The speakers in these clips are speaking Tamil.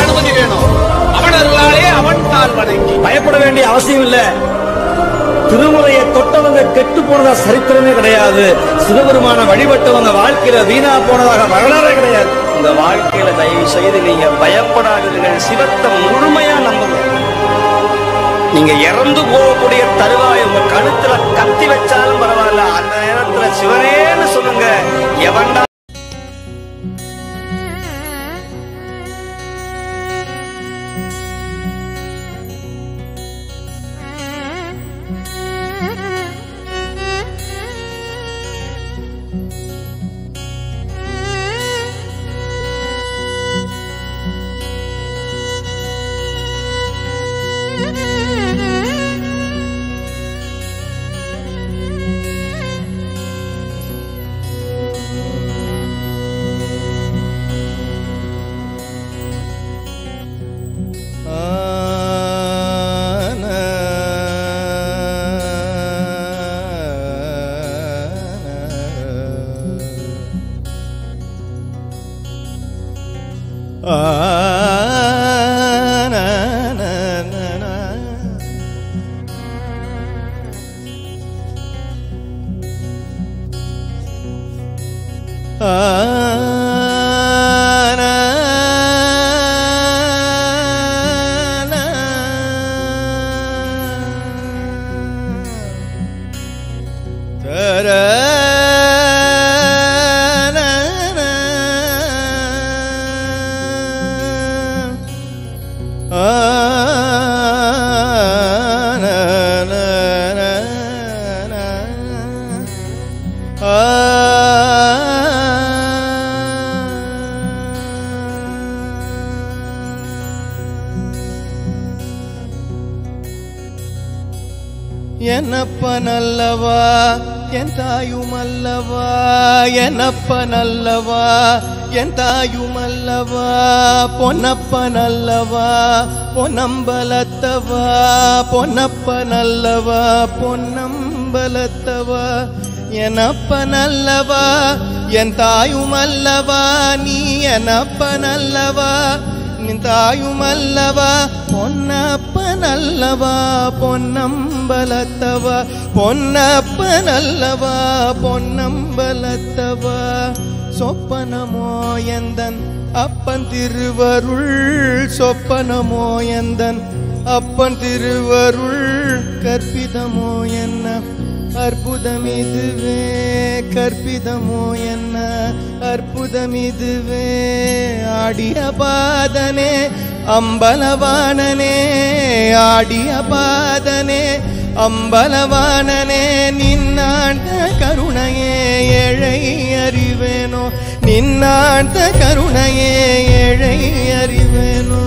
அனுமதி வேணும் அவன் அருளாலே அவன் தாள் வணங்கி பயப்பட வேண்டிய அவசியம் இல்ல திருமுறையை தொட்டவங்க கெட்டு போனதா சரித்திரமே கிடையாது சிவபெருமான வழிபட்டவங்க வாழ்க்கையில வீணா போனதாக வரலாறே கிடையாது இந்த வாழ்க்கையில தயவு செய்து நீங்க பயப்படாதீர்கள் சிவத்தை முழுமையா நம்புங்க நீங்க இறந்து போகக்கூடிய தருவாய் உங்க கழுத்துல கத்தி வச்சாலும் பரவாயில்ல அந்த நேரத்துல சிவனேன்னு சொல்லுங்க எவன்டா என்னப்பனல்லவா என் தாயுமல்லவா என்னப்பனல்லவா என் தாயுமல்லவா பொன்னப்பனல்லவா பொன்னம்பலத்தவா பொன்னப்பனல்லவா பொன்னம்பலத்தவா எனப்பனல்லவா என் தாயுமல்லவா நீ எனப்பனல்லவா நின் தாயுமல்லவா பொன்னப்பனல்லவா பொன்னம்பலத்தவா பொன்னப்பனல்லவா பொன்னம்பலத்தவா சொப்பனமோ எந்தன் அப்பன் திருவருள் சொப்பனமோ எந்தன் அப்பன் திருவருள் கற்பிதமோ என்ன அற்புதம் இதுவே கற்பிதமோ என்ன அற்புதம் இதுவே ஆடிய பாதனே அம்பலவானனே ஆடிய பாதனே அம்பலவானனே நின்னாண்ட கருணையே ஏழை அறிவேனோ நின்னாண்ட கருணையே ஏழை அறிவேனோ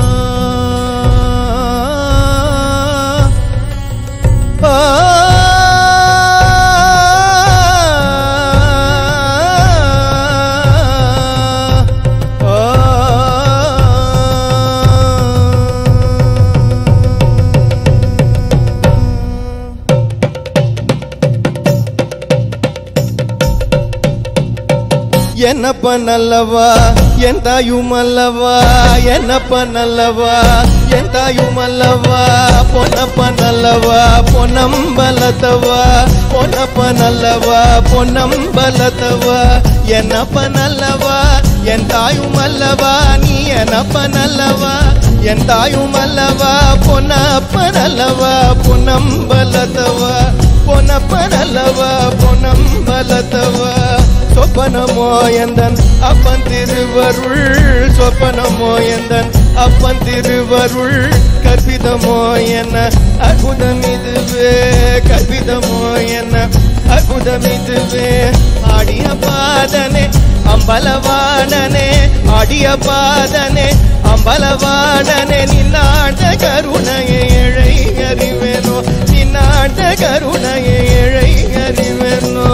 என்னப்ப நல்லவா என் தாயும் அல்லவா என்னப்ப நல்லவா என் தாயும் அல்லவா பொன்னப்ப நல்லவா பொன்னம்பலத்தவா பொன்னப்ப நல்லவா பொன்னம்பலத்தவா என்னப்ப நல்லவா என் தாயும் அல்லவா நீ என்னப்ப நல்லவா என் தாயும் அல்லவா பொன்னப்ப நல்லவா பொன்னம்பலத்தவா பொன்னப்ப நல்லவா பொன்னம்பலத்தவா சொப்பனமோ எந்தன் அப்பன் திருவருள் சொப்பனமோ எந்தன் அப்பன் திருவருள் கற்பிதமோ என்ன அற்புதம் இதுவே கற்பிதமோ என்ன அற்புதம் இதுவே ஆடிய பாதனே அம்பலவாணனே ஆடிய பாதனே அம்பலவாணனே நின்னாட்ட கருணையை இழை அறிவேனோ நின்னாட்ட கருணையை இழை அறிவேனோ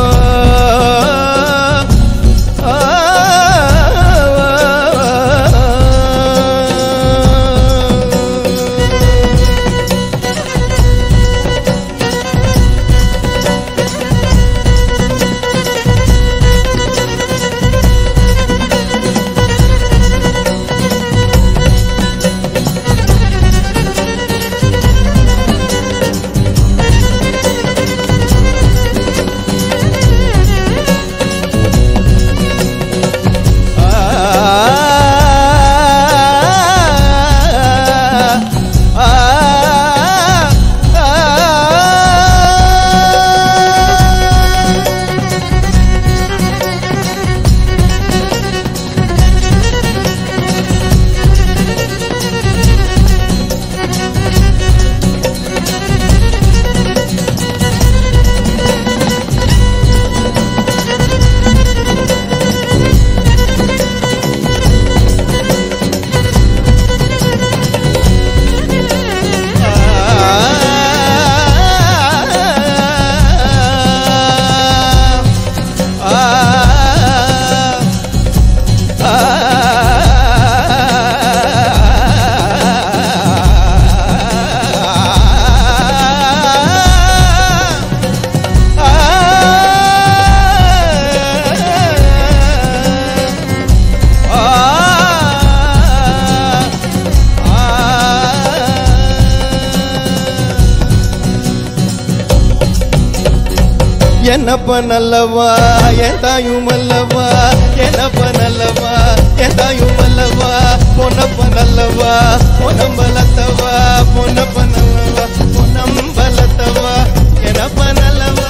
என்னப்ப நல்லவா என் தாயும் அல்லவா என்னப்ப நல்லவா என் தாயும் அல்லவா பொன்னப்ப நல்லவா பொன்னம்பலத்தவா பொன்னப்ப நல்லவா பொன்னம்பலத்தவா என்னப்ப நல்லவா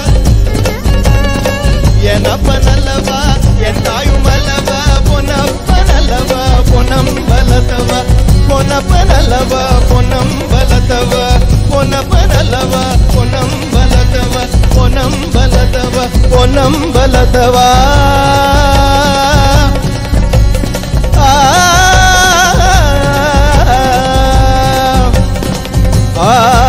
என்னப்ப நல்லவா என் தாயும் அல்லவா பொன்னப்ப நல்லவா பொன்னம்பலத்தவா பொன்னப்ப நல்லவா பொன்னம்பலத்தவா பொன்னப்ப நல்லவா பொன்னம்பலத்தவா பொன்னம்பலத்தவா பொன்னம்பலத்தவா ஆ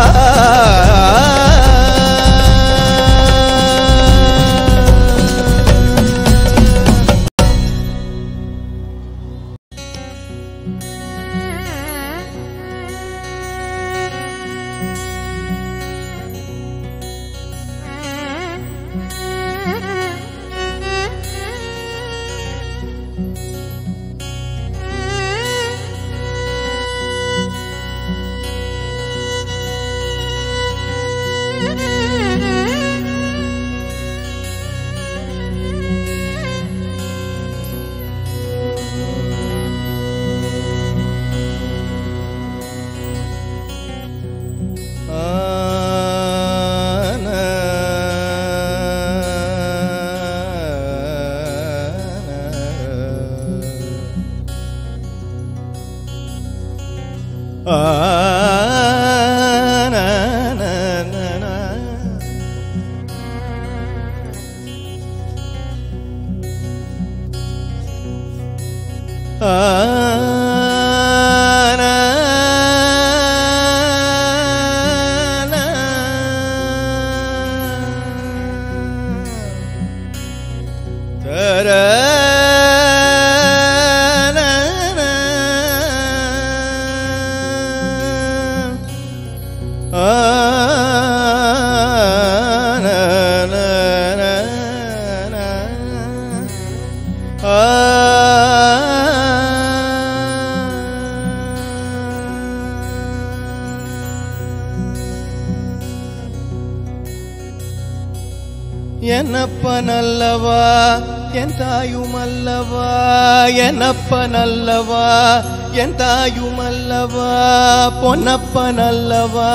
என்னப்ப நல்லவா என் தாயும் அல்லவா என்னப்ப நல்லவா என் தாயும் அல்லவா பொன்னப்ப நல்லவா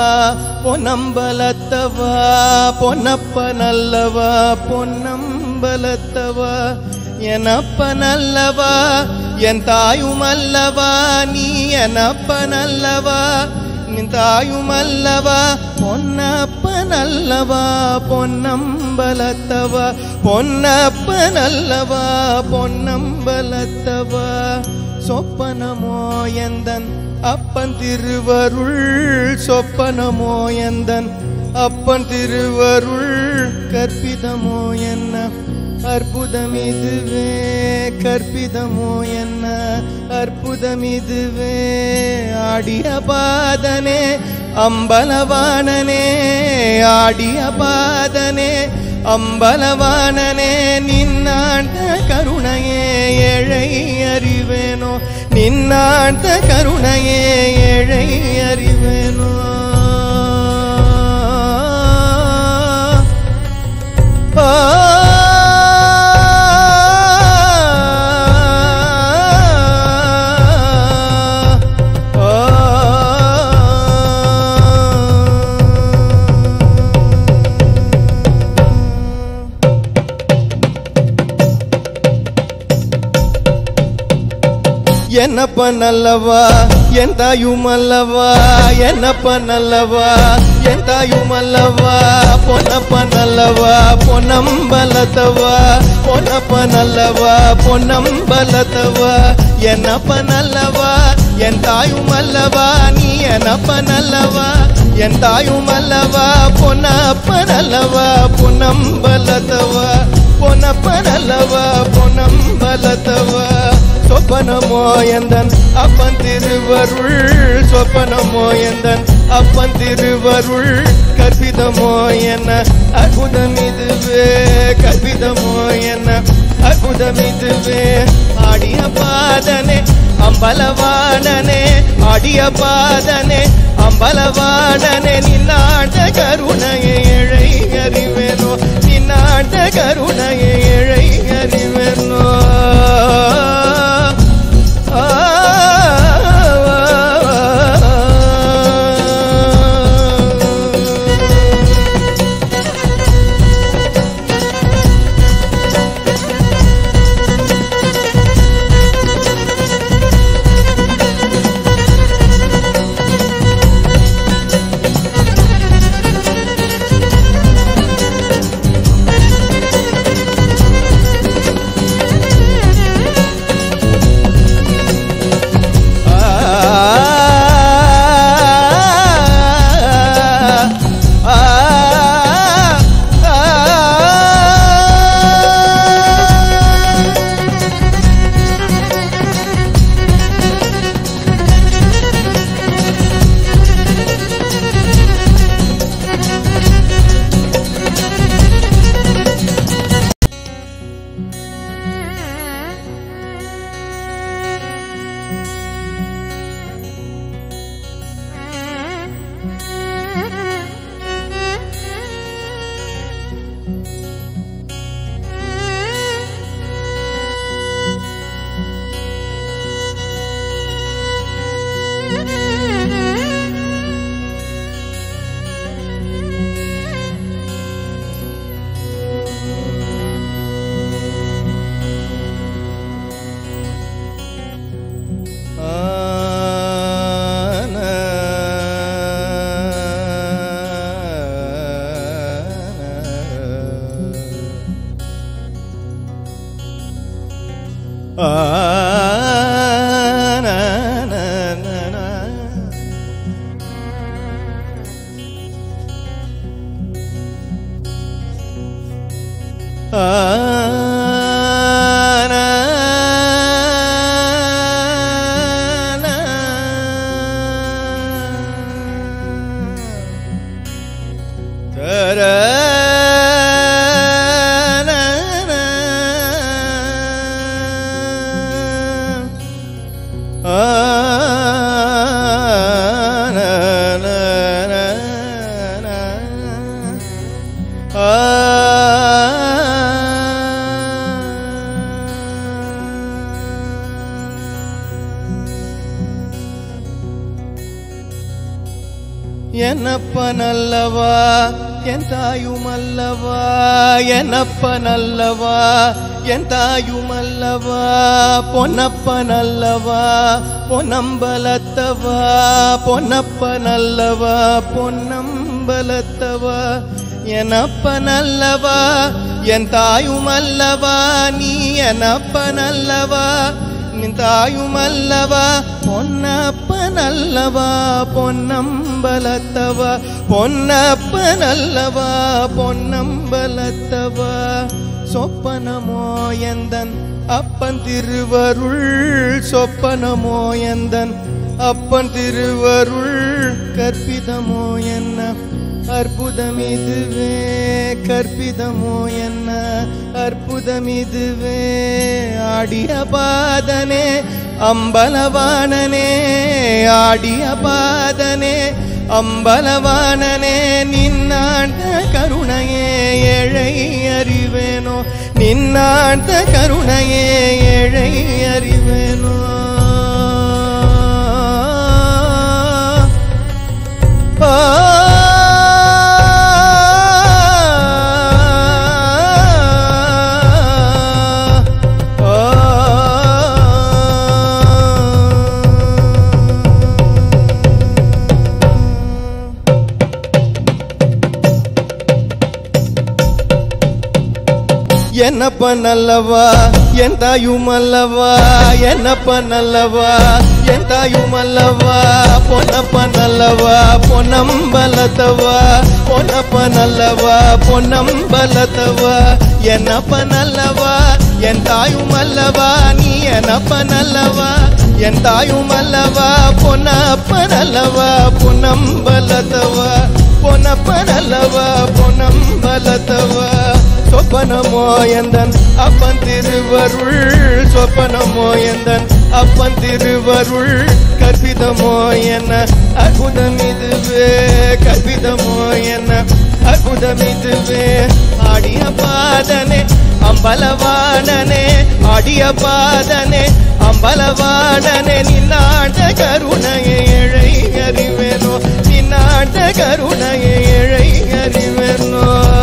பொன்னம்பலத்தவா பொன்னப்ப நல்லவா பொன்னம்பலத்தவா எனப்ப நல்லவா என் தாயும் அல்லவா நீ எனப்ப நல்லவா நின் தாயும் அல்லவா பொன்னப்ப நல்லவா பொன்னம்பலத்தவா பொன்னப்ப நல்லவா பொன்னம்பலத்தவா சொப்பனமோ எந்தன் அப்பன் திருவருள் சொப்பனமோ எந்தன் அப்பன் திருவருள் கற்பிதமோ என்ன அற்புதம் இதுவே கற்பிதமோ என்ன அற்புதம் இதுவே ஆடிய பாதனே அம்பலவாணனே ஆடிய பாதனே அம்பலவாணனே நின்னாண்ட கருணையே ஏழை அறிவேனோ நின்னாண்ட கருணையே ஏழை அறிவேனோ என்னப்ப நல்லவா என் தாயும் அல்லவா என்னப்ப நல்லவா என் தாயும் அல்லவா பொன்னப்ப நல்லவா பொன்னம்பலத்தவா பொன்னப்ப நல்லவா பொன்னம்பலத்தவா என்னப்ப நல்லவா என் தாயும் அல்லவா நீ என்னப்ப நல்லவா என் தாயும் அல்லவா பொன்னப்ப நல்லவா பொன்னம்பலத்தவா பொன்னப்ப நல்லவா பொன்னம்பலத்தவா சொப்பனமோ எந்தன் அப்பன் திருவருள் சொப்பனமோ எந்தன் அப்பன் திருவருள் கற்பிதமோ என்ன அற்புதம் இதுவே கற்பிதமோ என்ன அற்புதம் இதுவே ஆடிய பாதனே அம்பலவாணனே ஆடிய பாதனே அம்பலவாணனே நின்னாட்ட கருணையை இழை அறிவேனோ நின்னாட்ட ஆ நா, நா, நா, நா. ஆ என்னப்ப நல்லவா என் தாயும் அல்லவா என்னப்ப நல்லவா என் தாயும் அல்லவா பொன்னப்ப நல்லவா பொன்னம்பலத்தவா பொன்னப்ப நல்லவா பொன்னம்பலத்தவா எனப்ப நல்லவா என் தாயும் அல்லவா நீ எனப்ப நல்லவா நின் தாயும் அல்லவா பொன்னப்ப நல்லவா பொன்னம்பலத்தவா பொன்னப்ப நல்லவா பொன்னம்பலத்தவா சொப்பனமோ எந்தன் அப்பன் திருவருள் சொப்பனமோ எந்தன் அப்பன் திருவருள் கற்பிதமோ என்ன அற்புதம் இதுவே கற்பிதமோ என்ன அற்புதம் இதுவே ஆடிய பாதனே அம்பலவாணனே ஆடிய பாதனே அம்பலவாணனே நின்னாண்ட கருணையே ஏழை அறிவேனோ நின்னாண்ட கருணையே ஏழை அறிவேனோ ஆ என்னப்ப நல்லவா என் தாயும் அல்லவா என்னப்ப நல்லவா என் தாயும் அல்லவா பொன்னப்ப நல்லவா பொன்னம்பலத்தவா பொன்னப்ப நல்லவா பொன்னம்பலத்தவா என்னப்ப நல்லவா என் தாயும் அல்லவா நீ என்னப்ப நல்லவா என் தாயும் அல்லவா பொன்னப்ப நல்லவா பொன்னம்பலத்தவா பொன்னப்ப நல்லவா பொன்னம்பலத்தவா சொப்பனமோ எந்தன் அப்பன் திருவருள் சொப்பனமோ எந்தன் அப்பன் திருவருள் கற்பிதமோ என்ன அற்புதம் இதுவே கற்பிதமோ என்ன அற்புதம் இதுவே ஆடிய பாதனே அம்பலவாணனே ஆடிய பாதனே அம்பலவாணனே நின்னாண்ட கருணையை ஏழை அறிவேனோ நின்னாண்ட கருணையை ஏழை அறிவேனோ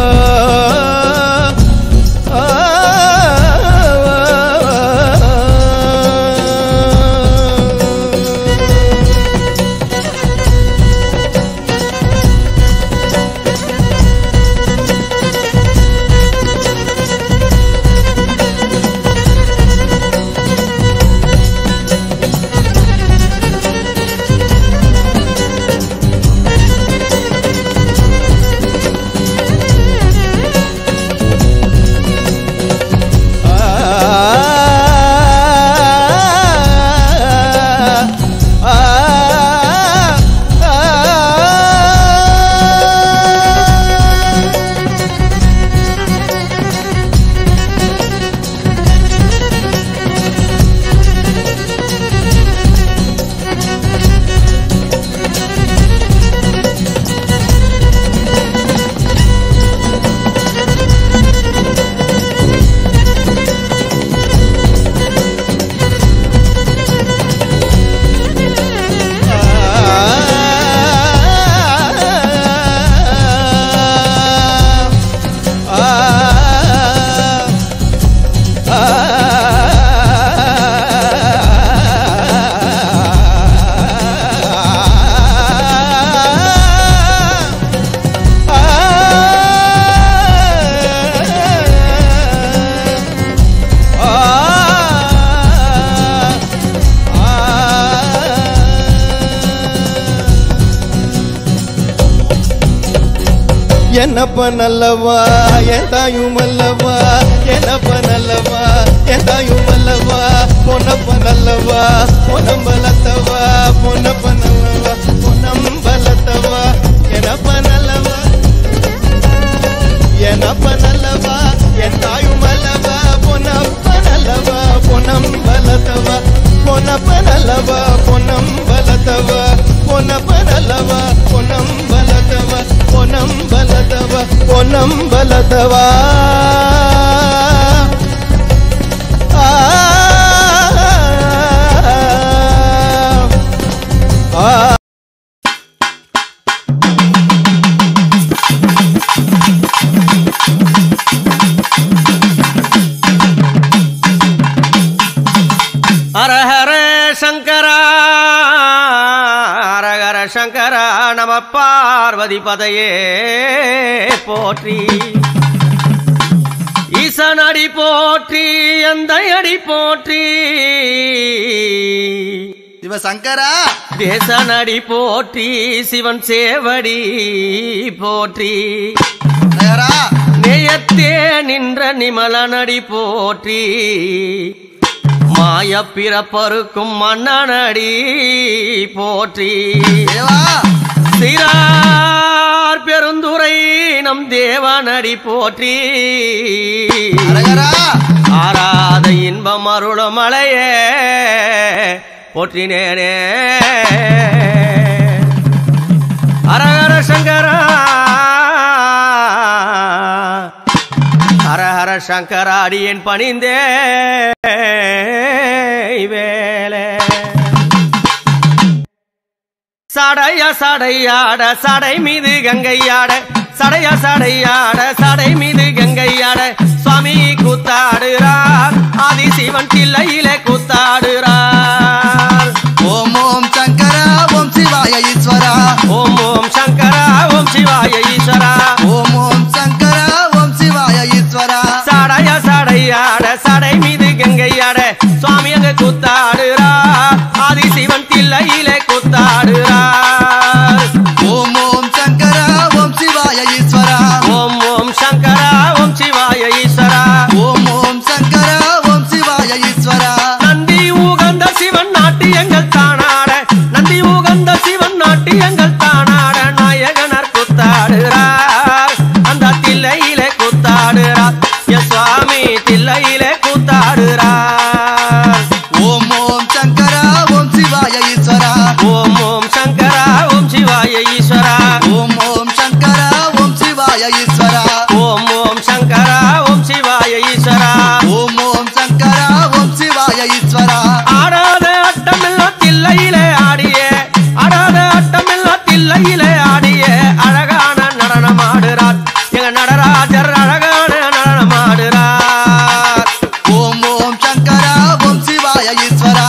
என்னப்ப நல்லவா என் தாயும் அல்லவா என்னப்ப நல்லவா என் தாயும் அல்லவா பொன்னப்ப நல்லவா பொன்னம்பலத்தவா பொன்னப்ப நல்லவா பொன்னம்பலத்தவா என்னப்ப நல்லவா என்னப்ப நல்லவா என் தாயும் அல்லவா பொன்னப்ப நல்லவா பொன்னம்பலத்தவா பொன்னப்ப நல்லவா பொன்னம்பலத்தவ பொன்னப்ப நல்லவா பொன்னம்பலத்தவ பொன்னம்பலத்தவ பொன்னம்பலத்தவா ஆ ஆ ஹரஹர சங்கரா ஹரஹர சங்கரா நம பார்வதி பதையே போற்றி ஈசனடி போற்றி அந்த அடி போற்றி சிவசங்கரா தேசனடி போற்றி சிவன் சேவடி போற்றி நேரா நேயத்தே நின்ற நிமலனடி போற்றி மாய பிறப்பருக்கும் மன்னனடி போற்றி தேவா சிறார் பெருந்துரை நம் தேவனடி போற்றி அரகரா ஆராத இன்பம் அருளும் மலையே போற்றினேனே ஹரஹர சங்கரா ஹரஹர சங்கரா அடியேன் பணிந்தே வேலை சடைய சடையாட சடை மீது கங்கையாட சடைய சடையாட சடை மீது கங்கையாட சுவாமி கூத்தாடுறார் ஆதி சிவன் தில்லையிலே கூத்தாடுறார் ஓம் ஓம் சங்கரா ஓம் சிவாய ஈஸ்வரா ஓம் ஓம் சங்கரா ஓம் சிவாய ஈஸ்வரா ஓம் ஓம் சங்கரா ஓம் சிவாய ஈஸ்வரா சடைய சடையாட சடை மீது கங்கையாட சுவாமி அங்க கூத்தாடுறார் ஆதி சிவன் தில்லையிலே கூத்தாடுறார் ஓம் ஓம் சங்கரா ஓம் சிவாய ஈஸ்வரா ஓம் ஓம் சங்கரா ஓம் சிவாய ஈஸ்வரா ஓம் ஓம் சங்கரா ஓம் சிவாய ஈஸ்வரா நந்தி உகந்த சிவன் நாட்டியங்கள் தானாட நந்தி உகந்த சிவன் நாட்டியங்கள் தானாட நாயகனர் கூத்தாடுறார் அந்த தில்லையிலே கூத்தாடுறார் என் சுவாமி தில்லையிலே கூத்தாடுறார் ஓம் ஓம் சங்கரா ஓம் சிவாய ஈஸ்வரா ஓம் ஓம் சங்கரா ஓம் சிவாய ஈஸ்வரா ஓம் ஓம் சங்கரா ஓம் சிவாய ஈஸ்வரா ஓம் ஓம் சங்கரா ஓம் சிவாய ஈஸ்வரா ஓம் ஓம் சங்கரா ஓம் சிவாய ஈஸ்வரா ஆடாத அட்டமெல்லாம் தில்லையிலே ஆடிய ஆடாத அட்டமெல்லாம் தில்லையிலே ஆடிய அழகான நடனம் ஆடுறார் எங்க நடராஜர் அழகான நடனம் ஆடுறார் ஓம் ஓம் சங்கரா ஓம் சிவாய ஈஸ்வரா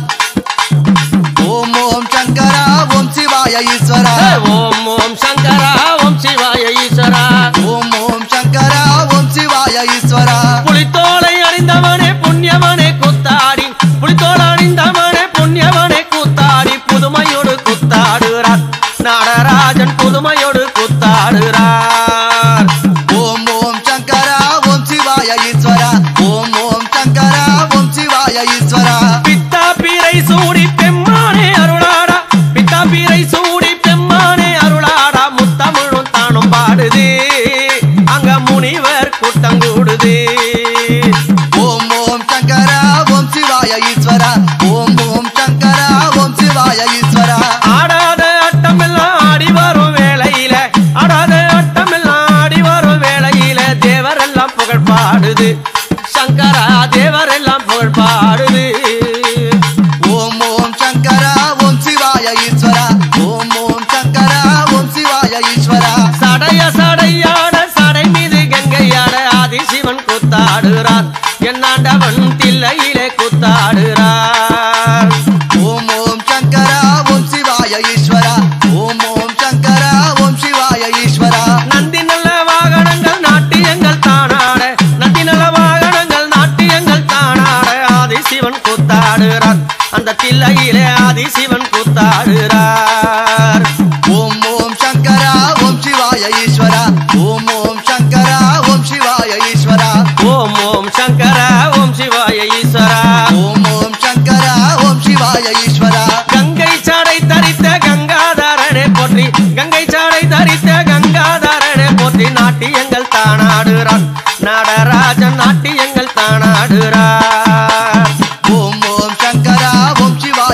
ஓம் ஓம் சங்கரா ஓம் சிவாய ஈஸ்வரா ஓம் ஓம் சங்கரா ஓம் சிவாய ஈஸ்வரா ஓம் ஓம் சங்கரா ஓம் சிவாய ஈஸ்வரா புலித்தோலை அணிந்தவனே புண்ணியவனே கூத்தாடி புலித்தோல் அணிந்தவனே புண்ணியவனே கூத்தாடி புதுமையோடு கூத்தாடுறார் நடராஜன் புதுமையோடு கூத்தாடுறார் ஓம் ஓம் சங்கரா ஓம் சிவாய ஈஸ்வரா ஓம் ஓம் சங்கரா ஓம் சிவாய ஈஸ்வரா பித்தா பீரை சூடி பெம்மானே அருளாடா பித்தா பீரை சூடி பெம்மானே அருளாடா முத்தமிழும் தானும் பாடுது அங்க முனிவர் கூட்டம் கூடுது ஓம் ஓம் சங்கரா ஓம் சிவாய ஈஸ்வரா ஓம் ஓம் சங்கரா ஓம் சிவாய ஈஸ்வரா ஆடாத அட்டமெல்லாம் ஆடி வரும் வேளையில ஆடாத அட்டமெல்லாம் ஆடி வரும் வேளையில தேவரெல்லாம் புகழ் பாடுது சங்கரா தேவரெல்லாம் புகழ் பாடுது ஓம் ஓம் சங்கரா ஓம் சிவாய ஈஸ்வரா ஓம் ஓம் சங்கரா ஓம் சிவாய ஈஸ்வரா சடைய சடையாட சடை மீது கங்கையாட ஆதி சிவன் கூத்தாடுறார் என்னாண்டவன் தில்லையிலே கூத்தாடுறார் ஓம் ஓம் சங்கரா ஓம் சிவாய ஈஸ்வரா ஓம் ஓம் சங்கரா ஓம் சிவாய ஈஸ்வரா நந்தி நல்ல வாகனங்கள் நாட்டியங்கள் தானாட நந்தி நல்ல வாகனங்கள் நாட்டியங்கள் தானாட ஆதி சிவன் கூத்தாடுறார் அந்த தில்லையிலே ஆதி சிவன் கூத்தாடுறார் ஓம் ஓம் சங்கரா ஓம் சிவாய ஈஸ்வரா ஓம் ஓம் சங்கரா ஓம் சிவாய ஈஸ்வரா ஓம் ஓம் சங்கரா ஓம் சிவாய ஈஸ்வரா ஓம் ஓம் சங்கரா ஓம் சிவாய ஈஸ்வரா கங்கை சாடை தரித்த கங்காதாரனே போற்றி கங்கை சாடை தரித்த கங்காதாரனே போற்றி நாட்டியங்கள் தானாடுறான் நடராஜன் நாட்டியங்கள் தானாடுறார் ஓம் ஓம் சங்கரா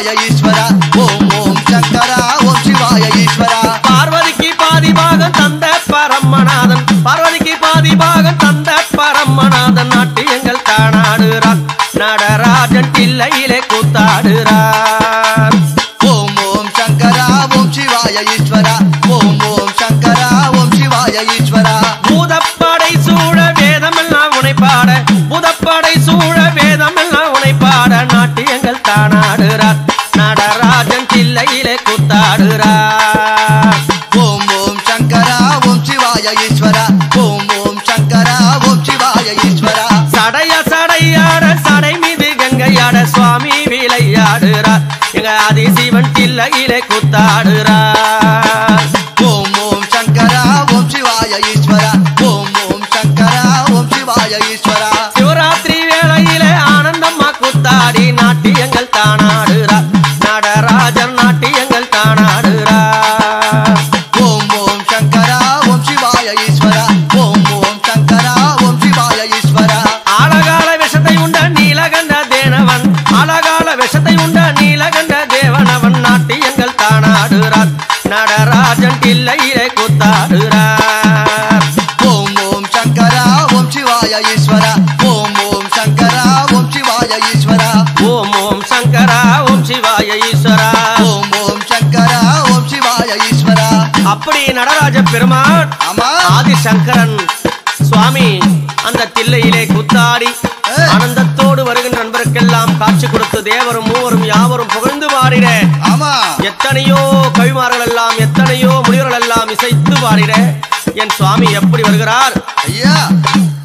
சிவாய ஈஸ்வரா ஓம் ஓம் சங்கரா ஓம் சிவாய ஈஸ்வரா பார்வதிக்கு பாதி பாகம் தந்த பரமநாதன் பார்வதிக்கு பாதி பாகம் தந்த பரமநாதன் நாட்டியங்கள் தானாடுறார் நடராஜன் தில்லையிலே கூத்தாடுறார் ஓம் ஓம் சங்கரா ஓம் சிவாய ஈஸ்வரா ஓம் ஓம் சங்கரா ஓம் சிவாய ஈஸ்வரா பூதப்படை சூழ வேதமெல்லாம் உனை பாட பூதப்படை சூழ வேதமெல்லாம் உனை பாட நாட்டியங்கள் தானாடுறார் நடராஜன் தில்லையிலே கூத்தாடுறார் ஓம் ஓம் சங்கரா ஓம் சிவாய ஈஸ்வரா ஓம் ஓம் சங்கரா ஓம் சிவாய ஈஸ்வரா சடைய சடையாட சடை மீது கங்கையாட சுவாமி விளையாடுறார் எங்க ஆதிசிவன் தில்லையிலே கூத்தாடுறார் ஓம் ஓம் சங்கரா ஓம் சிவாய ஈஸ்வரா ஓம் ஓம் சங்கரா ஓம் சிவாய ஈஸ்வரா சிவராத்திரி வேளையிலே ஆனந்தம்மா கூத்தாடி நாட்டியங்கள் தானாடுறார் நடராஜன் நாட்டியங்கள் தானாடுறார் ஓம் ஓம் சங்கரா ஓம் சிவாய ஈஸ்வரா ஓம் ஓம் சங்கரா ஓம் சிவாய ஈஸ்வரா ஆழகால விஷத்தை உண்ட நீலகண்ட தேனவன் ஆழகால விஷத்தை உண்ட நீலகண்ட தேவனவன் நாட்டியங்கள் தானாடுறார் நடராஜன் தில்லையிலே கூத்தாடுறார் ஓம் ஓம் சங்கரா ஓம் சிவாய ஈஸ்வரா ஓம் ஓம் சங்கரா ஓம் சிவாய ஈஸ்வரா ஓம் ஓம் சங்கரா ஓம் சிவாய ஈஸ்வரா ஓம் ஓம் சங்கரா ஓம் சிவாய ஈஸ்வரா அப்படி நடராஜ பெருமான் ஆமா ஆதிசங்கரன் சுவாமி அந்த தில்லையிலே குத்தாடி ஏய். ஆனந்தத்தோடு வருகின்ற நண்பருக்கெல்லாம் காட்சி கொடுத்து தேவரும் மூவரும் யாவரும் புகழ்ந்து பாடிட ஆமா எத்தனையோ கவிமார்கள் எல்லாம் எத்தனையோ முனிவர்கள் எல்லாம் இசைத்து பாடிட என் சுவாமி எப்படி வருகிறார் ஐயா